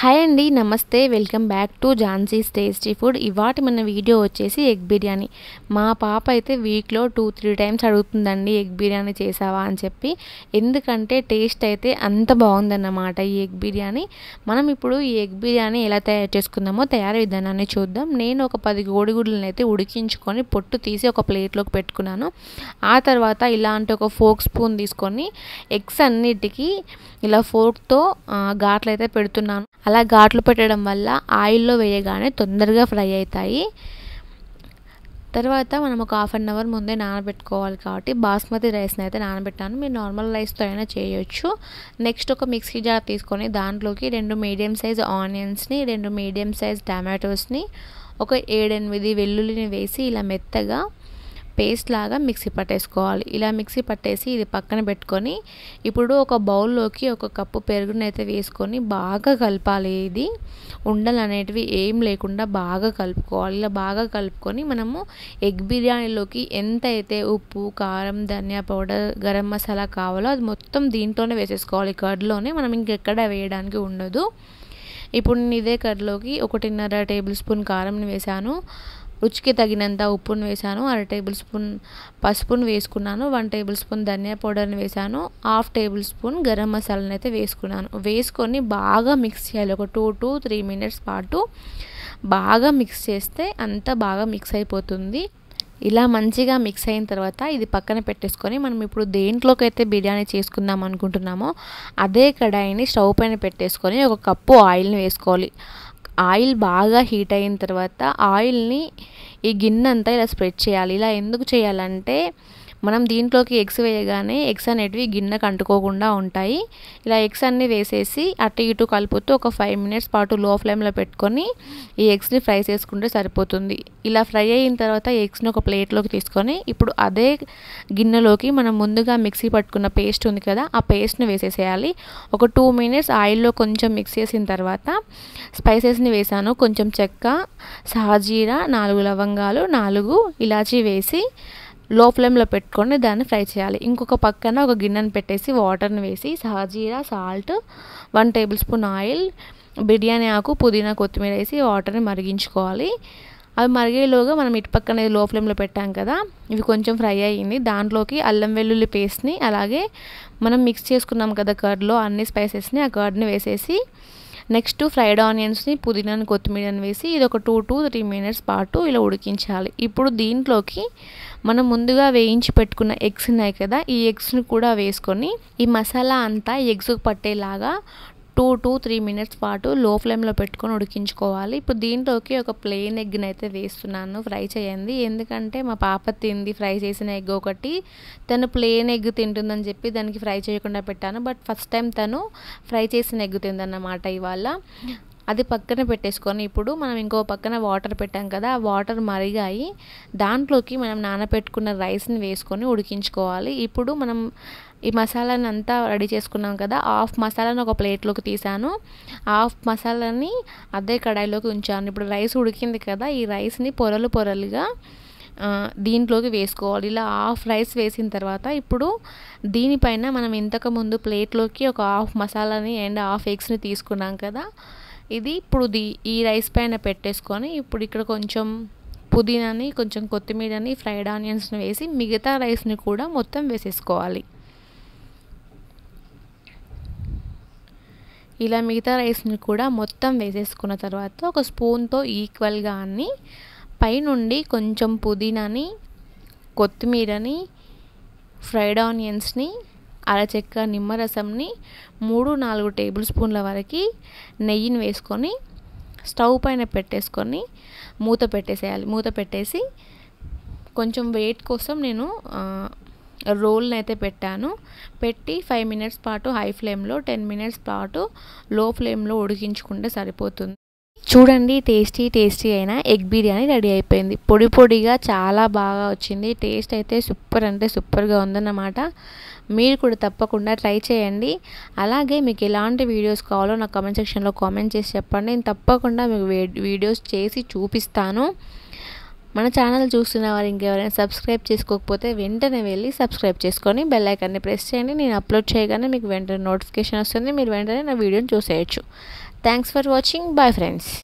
hi అండి నమస్తే welcome back to ఝాన్సీస్ టేస్టీ ఫుడ్ ఇవాటి మన వీడియో వచ్చేసి ఎగ్ బిర్యానీ మా పాప అయితే వీక్లో టూ త్రీ టైమ్స్ అడుగుతుందండి ఎగ్ బిర్యానీ చేసావా అని చెప్పి ఎందుకంటే టేస్ట్ అయితే అంత బాగుందన్నమాట ఈ ఎగ్ బిర్యానీ మనం ఇప్పుడు ఈ ఎగ్ బిర్యానీ ఎలా తయారు చేసుకుందామో తయారీ విధానాన్ని చూద్దాం నేను ఒక పది కోడిగుడ్లను అయితే ఉడికించుకొని పొట్టు తీసి ఒక ప్లేట్లోకి పెట్టుకున్నాను ఆ తర్వాత ఇలాంటి ఒక ఫోక్ స్పూన్ తీసుకొని ఎగ్స్ అన్నిటికీ ఇలా ఫోర్క్తో ఘాట్లు అయితే పెడుతున్నాను అలా ఘాట్లు పెట్టడం వల్ల ఆయిల్లో వేయగానే తొందరగా ఫ్రై అవుతాయి తర్వాత మనం ఒక హాఫ్ అన్ అవర్ ముందే నానబెట్టుకోవాలి కాబట్టి బాస్మతి రైస్ని అయితే నానబెట్టాను మీరు నార్మల్ రైస్తో అయినా చేయొచ్చు నెక్స్ట్ ఒక మిక్సీ జార్ తీసుకొని దాంట్లోకి రెండు మీడియం సైజ్ ఆనియన్స్ని రెండు మీడియం సైజ్ టమాటోస్ని ఒక ఏడెనిమిది వెల్లుల్లిని వేసి ఇలా మెత్తగా పేస్ట్ లాగా మిక్సీ పట్టేసుకోవాలి ఇలా మిక్సీ పట్టేసి ఇది పక్కన పెట్టుకొని ఇప్పుడు ఒక బౌల్లోకి ఒక కప్పు పెరుగుని అయితే వేసుకొని బాగా కలపాలి ఇది ఉండలు అనేటివి ఏం లేకుండా బాగా కలుపుకోవాలి ఇలా బాగా కలుపుకొని మనము ఎగ్ బిర్యానీలోకి ఎంత అయితే ఉప్పు కారం ధనియా పౌడర్ గరం మసాలా కావాలో అది మొత్తం దీంట్లోనే వేసేసుకోవాలి కర్డ్లోనే మనం ఇంకెక్కడ వేయడానికి ఉండదు ఇప్పుడు నేను ఇదే కర్డ్లోకి ఒకటిన్నర టేబుల్ స్పూన్ కారంని వేసాను రుచికి తగినంత ఉప్పును వేసాను అర టేబుల్ స్పూన్ పసుపును వేసుకున్నాను వన్ టేబుల్ స్పూన్ ధనియా పౌడర్ని వేసాను హాఫ్ టేబుల్ స్పూన్ గరం మసాలాని అయితే వేసుకున్నాను వేసుకొని బాగా మిక్స్ చేయాలి ఒక టూ టు త్రీ మినిట్స్ పాటు బాగా మిక్స్ చేస్తే అంతా బాగా మిక్స్ అయిపోతుంది ఇలా మంచిగా మిక్స్ అయిన తర్వాత ఇది పక్కన పెట్టేసుకొని మనం ఇప్పుడు దేంట్లోకి అయితే బిర్యానీ చేసుకుందాం అనుకుంటున్నామో అదే కడాయిని స్టవ్ పైన పెట్టేసుకొని ఒక కప్పు ఆయిల్ని వేసుకోవాలి ఆయిల్ బాగా హీట్ అయిన తర్వాత ఆయిల్ని ఈ గిన్నె అంతా ఇలా స్ప్రెడ్ చేయాలి ఇలా ఎందుకు చేయాలంటే మనం దీంట్లోకి ఎగ్స్ వేయగానే ఎగ్స్ అనేటివి గిన్నెకు అంటుకోకుండా ఉంటాయి ఇలా ఎగ్స్ అన్నీ వేసేసి అటు ఇటు కలుపుతూ ఒక ఫైవ్ మినిట్స్ పాటు లో ఫ్లేమ్లో పెట్టుకొని ఈ ఎగ్స్ని ఫ్రై చేసుకుంటే సరిపోతుంది ఇలా ఫ్రై అయిన తర్వాత ఎగ్స్ని ఒక ప్లేట్లోకి తీసుకొని ఇప్పుడు అదే గిన్నెలోకి మనం ముందుగా మిక్సీ పట్టుకున్న పేస్ట్ ఉంది కదా ఆ పేస్ట్ని వేసేసేయాలి ఒక టూ మినిట్స్ ఆయిల్లో కొంచెం మిక్స్ చేసిన తర్వాత స్పైసెస్ని వేసాను కొంచెం చెక్క సాజీరా నాలుగు లవంగాలు నాలుగు ఇలాచీ వేసి లో ఫ్లేమ్లో పెట్టుకొని దాన్ని ఫ్రై చేయాలి ఇంకొక పక్కన ఒక గిన్నెను పెట్టేసి వాటర్ని వేసి సాజీరా salt one tablespoon oil biryani ఆకు పుదీనా కొత్తిమీర వేసి వాటర్ని మరిగించుకోవాలి అవి మరిగేలోగా మనం ఇటు పక్కన లో ఫ్లేమ్లో పెట్టాం కదా ఇవి కొంచెం ఫ్రై అయ్యింది దాంట్లోకి అల్లం వెల్లుల్లి పేస్ట్ని అలాగే మనం మిక్స్ చేసుకున్నాం కదా కర్డ్లో అన్ని స్పైసెస్ని ఆ కర్డ్ని వేసేసి నెక్స్ట్ ఫ్రైడ్ ఆనియన్స్ని పుదీనాని కొత్తిమీరని వేసి ఇది ఒక టూ టు త్రీ మినిట్స్ పాటు ఇలా ఉడికించాలి ఇప్పుడు దీంట్లోకి మనం ముందుగా వేయించి పెట్టుకున్న ఎగ్స్ ఉన్నాయి కదా ఈ ఎగ్స్ని కూడా వేసుకొని ఈ మసాలా అంతా ఎగ్స్కి పట్టేలాగా టూ టు త్రీ మినిట్స్ పాటు లో ఫ్లేమ్లో పెట్టుకొని ఉడికించుకోవాలి ఇప్పుడు దీంట్లోకి ఒక ప్లెయిన్ ఎగ్ని అయితే వేస్తున్నాను ఫ్రై చేయండి ఎందుకంటే మా పాప తింది ఫ్రై చేసిన ఎగ్ ఒకటి తను ప్లెయిన్ ఎగ్ తింటుందని చెప్పి దానికి ఫ్రై చేయకుండా పెట్టాను బట్ ఫస్ట్ టైం తను ఫ్రై చేసిన ఎగ్ తిందన్నమాట ఇవాళ అది పక్కన పెట్టేసుకొని ఇప్పుడు మనం ఇంకో పక్కన వాటర్ పెట్టాం కదా ఆ వాటర్ మరిగాయి దాంట్లోకి మనం నానబెట్టుకున్న రైస్ని వేసుకొని ఉడికించుకోవాలి ఇప్పుడు మనం ఈ మసాలాని అంతా రెడీ చేసుకున్నాం కదా హాఫ్ మసాలాని ఒక ప్లేట్లోకి తీసాను హాఫ్ మసాలాని అదే కడాయిలోకి ఉంచాను ఇప్పుడు రైస్ ఉడికింది కదా ఈ రైస్ని పొరలు పొరలుగా దీంట్లోకి వేసుకోవాలి ఇలా హాఫ్ రైస్ వేసిన తర్వాత ఇప్పుడు దీనిపైన మనం ఇంతకుముందు ప్లేట్లోకి ఒక హాఫ్ మసాలాని అండ్ హాఫ్ ఎగ్స్ని తీసుకున్నాం కదా ఇది ఇప్పుడు ది ఈ రైస్ పైన పెట్టేసుకొని ఇప్పుడు ఇక్కడ కొంచెం పుదీనాని కొంచెం కొత్తిమీరని ఫ్రైడ్ ఆనియన్స్ని వేసి మిగతా రైస్ని కూడా మొత్తం వేసేసుకోవాలి ఇలా మిగతా రైస్ని కూడా మొత్తం వేసేసుకున్న తర్వాత ఒక స్పూన్తో ఈక్వల్గా అన్ని పైనుండి కొంచెం పుదీనాని కొత్తిమీరని ఫ్రైడ్ ఆనియన్స్ని అరచెక్క నిమ్మరసంని మూడు నాలుగు టేబుల్ స్పూన్ల వరకు నెయ్యిని వేసుకొని స్టవ్ పైన పెట్టేసుకొని మూత పెట్టేసేయాలి మూత పెట్టేసి కొంచెం వెయిట్ కోసం నేను రోల్ని అయితే పెట్టాను పెట్టి ఫైవ్ మినిట్స్ పాటు హై ఫ్లేమ్లో టెన్ మినిట్స్ పాటు లో ఫ్లేమ్లో ఉడికించుకుంటే సరిపోతుంది చూడండి టేస్టీ టేస్టీ అయిన ఎగ్ బిర్యానీ రెడీ అయిపోయింది పొడి పొడిగా చాలా బాగా వచ్చింది టేస్ట్ అయితే సూపర్ అంటే సూపర్గా ఉందన్నమాట మీరు కూడా తప్పకుండా ట్రై చేయండి అలాగే మీకు ఎలాంటి వీడియోస్ కావాలో నా కామెంట్ సెక్షన్లో కామెంట్ చేసి చెప్పండి నేను తప్పకుండా మీకు వీడియోస్ చేసి చూపిస్తాను మన ఛానల్ చూస్తున్న వారు ఇంకెవరైనా సబ్స్క్రైబ్ చేసుకోకపోతే వెంటనే వెళ్ళి సబ్స్క్రైబ్ చేసుకొని బెల్ ఐకాన్ని ప్రెస్ చేయండి నేను అప్లోడ్ చేయగానే మీకు వెంటనే నోటిఫికేషన్ వస్తుంది మీరు వెంటనే నా వీడియోని చూసేయచ్చు thanks for watching bye friends